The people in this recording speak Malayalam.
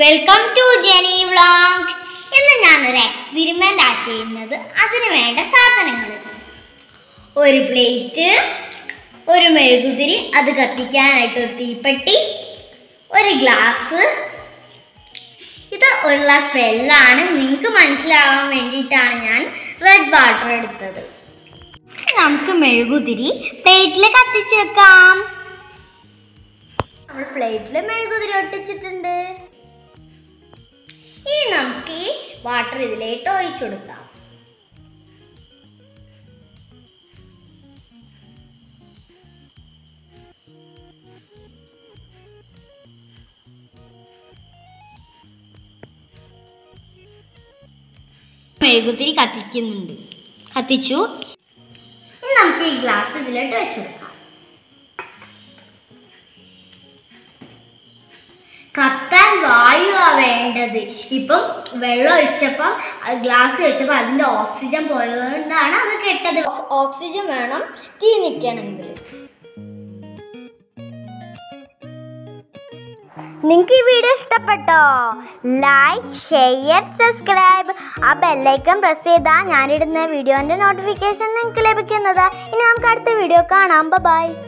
വെൽക്കം ടു ജെനി വ്ളോഗ് ഇന്ന് ഞാനൊരു എക്സ്പെരിമെൻ്റ് ആ ചെയ്യുന്നത് അതിന് വേണ്ട സാധനങ്ങൾ ഒരു പ്ലേറ്റ് ഒരു മെഴുകുതിരി അത് കത്തിക്കാനായിട്ട് ഒരു തീപ്പെട്ടി ഒരു ഗ്ലാസ് ഇത് ഒരു ഗ്ലാസ് വെള്ളമാണ് നിങ്ങൾക്ക് മനസ്സിലാവാൻ വേണ്ടിയിട്ടാണ് ഞാൻ റെഡ് വാട്ടർ എടുത്തത് നമുക്ക് മെഴുകുതിരി പ്ലേറ്റിൽ കത്തിച്ച് വെക്കാം നമ്മൾ പ്ലേറ്റിൽ മെഴുകുതിരി ഒട്ടിച്ചിട്ടുണ്ട് ഇനി നമുക്ക് ഈ വാട്ടർ ഇതിലേക്ക് ഒഴിച്ചു കൊടുക്കാം മെഴുകുതിരി കത്തിക്കുന്നുണ്ട് കത്തിച്ചു ഇനി നമുക്ക് ഈ ഗ്ലാസ് ഇതിലോട്ട് വെച്ചു കൊടുക്കാം കത്താൻ വായുവാ വേണ്ടത് ഇപ്പം വെള്ളം ഒഴിച്ചപ്പോൾ ഗ്ലാസ് വെച്ചപ്പോൾ അതിൻ്റെ ഓക്സിജൻ പോയതുകൊണ്ടാണ് അത് കെട്ടത് ഓക്സിജൻ വേണം തീ നിൽക്കണമെങ്കിൽ നിങ്ങൾക്ക് ഈ വീഡിയോ ഇഷ്ടപ്പെട്ടോ ലൈക്ക് ഷെയർ സബ്സ്ക്രൈബ് ആ ബെല്ലൈക്കൺ പ്രസ് ചെയ്താൽ ഞാനിടുന്ന വീഡിയോൻ്റെ നോട്ടിഫിക്കേഷൻ നിങ്ങൾക്ക് ലഭിക്കുന്നത് ഇനി നമുക്ക് അടുത്ത വീഡിയോ കാണാം ബൈ